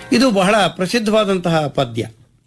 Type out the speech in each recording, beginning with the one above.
ಇದು ಬಹಳ ಪ್ರಸಿದ್ಧವಾದಂತಹ ಪದ್ಯ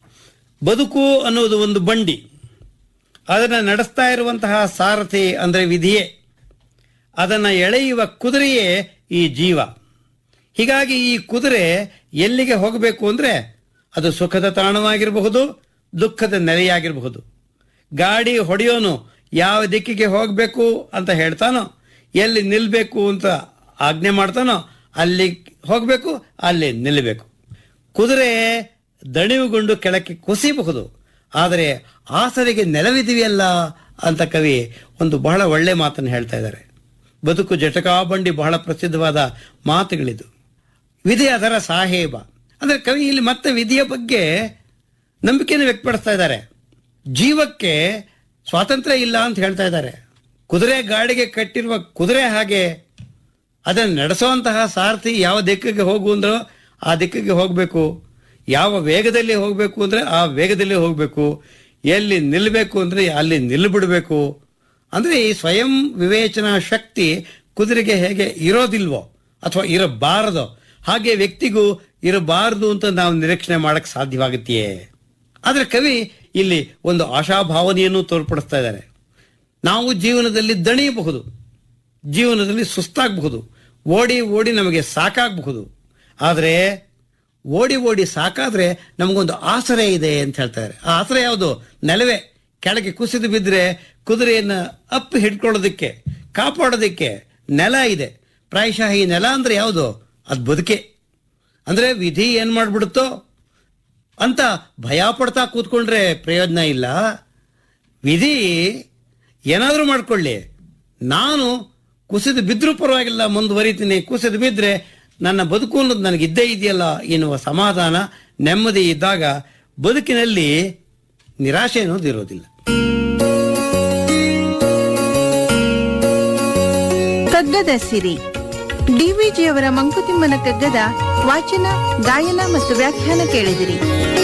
ಬದುಕು ಅನ್ನೋದು ಒಂದು ಬಂಡಿ ಅದನ್ನು ನಡೆಸ್ತಾ ಇರುವಂತಹ ಸಾರಥಿ ಅಂದರೆ ವಿಧಿಯೇ ಅದನ್ನು ಎಳೆಯುವ ಕುದುರೆಯೇ ಈ ಜೀವ ಹೀಗಾಗಿ ಈ ಕುದುರೆ ಎಲ್ಲಿಗೆ ಹೋಗಬೇಕು ಅಂದರೆ ಅದು ಸುಖದ ತಾಣವಾಗಿರಬಹುದು ದುಃಖದ ನೆಲೆಯಾಗಿರಬಹುದು ಗಾಡಿ ಹೊಡೆಯೋನು ಯಾವ ದಿಕ್ಕಿಗೆ ಹೋಗಬೇಕು ಅಂತ ಹೇಳ್ತಾನೋ ಎಲ್ಲಿ ನಿಲ್ಲಬೇಕು ಅಂತ ಆಜ್ಞೆ ಮಾಡ್ತಾನೋ ಅಲ್ಲಿ ಹೋಗಬೇಕು ಅಲ್ಲಿ ನಿಲ್ಲಬೇಕು ಕುದುರೆ ದಣಿವುಗೊಂಡು ಕೆಳಕ್ಕೆ ಕುಸಿಯಬಹುದು ಆದರೆ ಆಸರೆಗೆ ನೆಲವಿದೆಯಲ್ಲ ಅಂತ ಕವಿ ಒಂದು ಬಹಳ ಒಳ್ಳೆ ಮಾತನ್ನು ಹೇಳ್ತಾ ಇದ್ದಾರೆ ಬದುಕು ಜಟಕಾಬಂಡಿ ಬಹಳ ಪ್ರಸಿದ್ಧವಾದ ಮಾತುಗಳಿದು ವಿಧಿ ಅದರ ಸಾಹೇಬ ಅಂದರೆ ಕವಿ ಇಲ್ಲಿ ಮತ್ತೆ ವಿಧಿಯ ಬಗ್ಗೆ ನಂಬಿಕೆಯನ್ನು ವ್ಯಕ್ತಪಡಿಸ್ತಾ ಇದ್ದಾರೆ ಜೀವಕ್ಕೆ ಸ್ವಾತಂತ್ರ್ಯ ಇಲ್ಲ ಅಂತ ಹೇಳ್ತಾ ಇದ್ದಾರೆ ಕುದುರೆ ಗಾಡಿಗೆ ಕಟ್ಟಿರುವ ಕುದುರೆ ಹಾಗೆ ಅದನ್ನು ನಡೆಸುವಂತಹ ಸಾರಥಿ ಯಾವ ದಿಕ್ಕಿಗೆ ಹೋಗು ಅಂದ್ರೋ ಆ ದಿಕ್ಕಿಗೆ ಹೋಗಬೇಕು ಯಾವ ವೇಗದಲ್ಲಿ ಹೋಗಬೇಕು ಅಂದರೆ ಆ ವೇಗದಲ್ಲಿ ಹೋಗಬೇಕು ಎಲ್ಲಿ ನಿಲ್ಲಬೇಕು ಅಂದರೆ ಅಲ್ಲಿ ನಿಲ್ಲಬಿಡಬೇಕು ಅಂದರೆ ಈ ಸ್ವಯಂ ವಿವೇಚನಾ ಶಕ್ತಿ ಕುದುರೆಗೆ ಹೇಗೆ ಇರೋದಿಲ್ವೋ ಅಥವಾ ಇರಬಾರದೋ ಹಾಗೆ ವ್ಯಕ್ತಿಗೂ ಇರಬಾರದು ಅಂತ ನಾವು ನಿರೀಕ್ಷಣೆ ಮಾಡಕ್ಕೆ ಸಾಧ್ಯವಾಗುತ್ತೆಯೇ ಆದರೆ ಕವಿ ಇಲ್ಲಿ ಒಂದು ಆಶಾಭಾವನೆಯನ್ನು ತೋರ್ಪಡಿಸ್ತಾ ಇದ್ದಾರೆ ನಾವು ಜೀವನದಲ್ಲಿ ದಣಿಯಬಹುದು ಜೀವನದಲ್ಲಿ ಸುಸ್ತಾಗಬಹುದು ಓಡಿ ಓಡಿ ನಮಗೆ ಸಾಕಾಗಬಹುದು ಆದರೆ ಓಡಿ ಓಡಿ ಸಾಕಾದ್ರೆ ನಮಗೊಂದು ಆಸರೆ ಇದೆ ಅಂತ ಹೇಳ್ತಾರೆ ಆ ಆಸರೆ ಯಾವುದು ನೆಲವೇ ಕೆಳಗೆ ಕುಸಿದು ಬಿದ್ದರೆ ಕುದುರೆಯನ್ನು ಅಪ್ಪಿ ಹಿಡ್ಕೊಳ್ಳೋದಕ್ಕೆ ಕಾಪಾಡೋದಕ್ಕೆ ನೆಲ ಇದೆ ಪ್ರಾಯಶಃ ಈ ನೆಲ ಅಂದರೆ ಯಾವುದು ಅದು ಬದುಕೆ ಅಂದರೆ ವಿಧಿ ಏನು ಮಾಡಿಬಿಡುತ್ತೋ ಅಂತ ಭಯ ಪಡ್ತಾ ಕೂತ್ಕೊಂಡ್ರೆ ಪ್ರಯೋಜನ ಇಲ್ಲ ವಿಧಿ ಏನಾದರೂ ಮಾಡ್ಕೊಳ್ಳಿ ನಾನು ಕುಸಿದು ಬಿದ್ದರೂ ಪರವಾಗಿಲ್ಲ ಮುಂದುವರಿತೀನಿ ಕುಸಿದು ಬಿದ್ದರೆ ನನ್ನ ಬದುಕು ಅನ್ನೋದು ನನಗಿದ್ದೇ ಇದೆಯಲ್ಲ ಎನ್ನುವ ಸಮಾಧಾನ ನೆಮ್ಮದಿ ಇದ್ದಾಗ ಬದುಕಿನಲ್ಲಿ ನಿರಾಶೆ ಅನ್ನೋದು ಇರೋದಿಲ್ಲ ಕಗ್ಗದ ಸಿರಿ ಡಿವಿಜಿಯವರ ಮಂಕುತಿಮ್ಮನ ಕಗ್ಗದ ವಾಚನ ಗಾಯನ ಮತ್ತು ವ್ಯಾಖ್ಯಾನ ಕೇಳಿದಿರಿ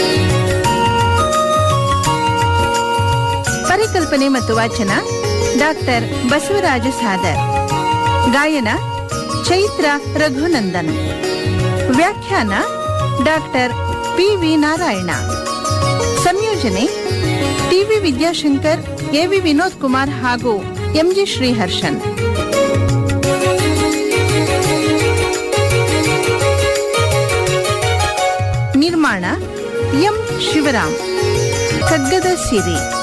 ಪರಿಕಲ್ಪನೆ ಮತ್ತು ವಾಚನ ಡಾಕ್ಟರ್ ಬಸವರಾಜ ಸಾದರ್ ಗಾಯನ ಚೈತ್ರ ರಘುನಂದನ್ ವ್ಯಾಖ್ಯಾನ ಡಾಕ್ಟರ್ ಪಿ ವಿ ನಾರಾಯಣ ಸಂಯೋಜನೆ ಟಿವಿ ವಿದ್ಯಾಶಂಕರ್ ಎವಿ ವಿನೋದ್ ಕುಮಾರ್ ಹಾಗೂ ಎಂಜಿ ಶ್ರೀಹರ್ಷನ್ ನಿರ್ಮಾಣ ಎಂ ಶಿವರಾಮ್ ಕಗ್ಗದ ಸಿರಿ